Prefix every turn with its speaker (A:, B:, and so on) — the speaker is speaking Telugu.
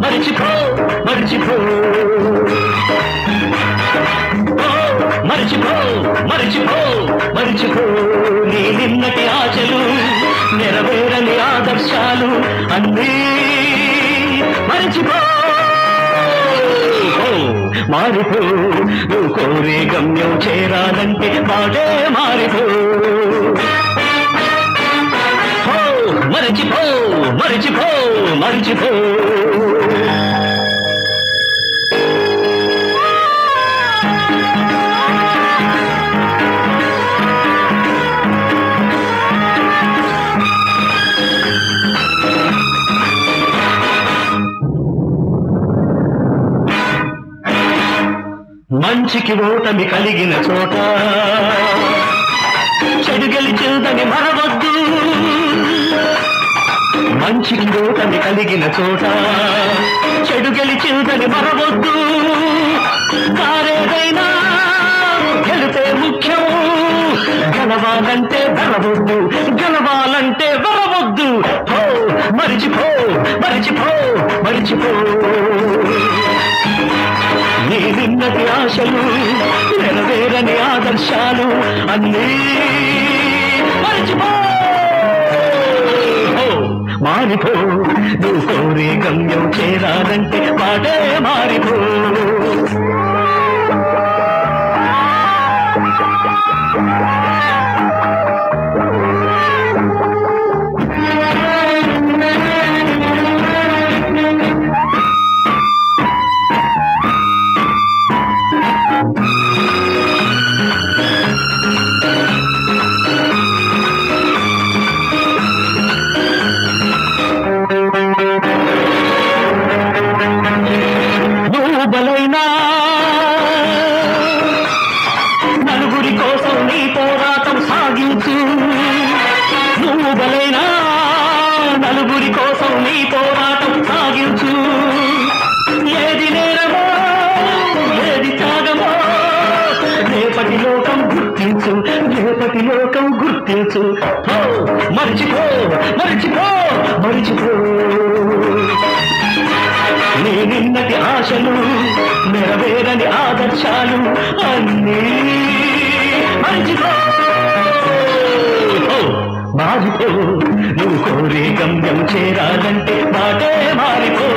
A: మరిచిపో మరిచిపో ఓ, మరిచిపో మరిచిపో మరిచిపో నీ నిన్నటి ఆశలు నెరవేరని ఆదర్శాలు అన్నీ మరిచిపో ఓ, మారిపో నువ్వు కోరే గమ్యం చేరాలంటే మాటే మారిపో ఓ, మరిచిపో మరిచిపో మరిచిపో మంచికి ఓటమి కలిగిన చోట చెడు గెలిచిందని మరవద్దు మంచికి ఓటమి కలిగిన చోట చెడు గెలిచిందని మరవద్దు కారేదైనా గెలిపే ముఖ్యం గెలవాలంటే వెరవద్దు గెలవాలంటే వెరవద్దు హో మరిచిపో మరిచిపో మరిచిపో నీ నిన్నటి ఆశలు నెరవేరని ఆదర్శాలు అన్నీ మరిచిపో ఓ, మారిపో నువ్వు కోరే గమ్యం చేరాలంటే మాటే మారిపో నువ్వు బలైనా నలుగురి కోసం నీ పోరాటం సాగించు నువ్వు బలైనా నలుగురి కోసం నీ పోరాటం సాగించు ఏది నేరమో ఏది త్యాగమో రేపటి లోకం గుర్తించు రేపటి లోకం గుర్తించు హో, మరిచిపో మరిచిపో మరిచిపో నీ నిన్నటి ఆశలు నెరవేరని ఆదర్శాలు అన్నీ మరిచిపో ఓ, మారిపో నువ్వు కోరే గమ్యం చేరాలంటే మాటే మారిపో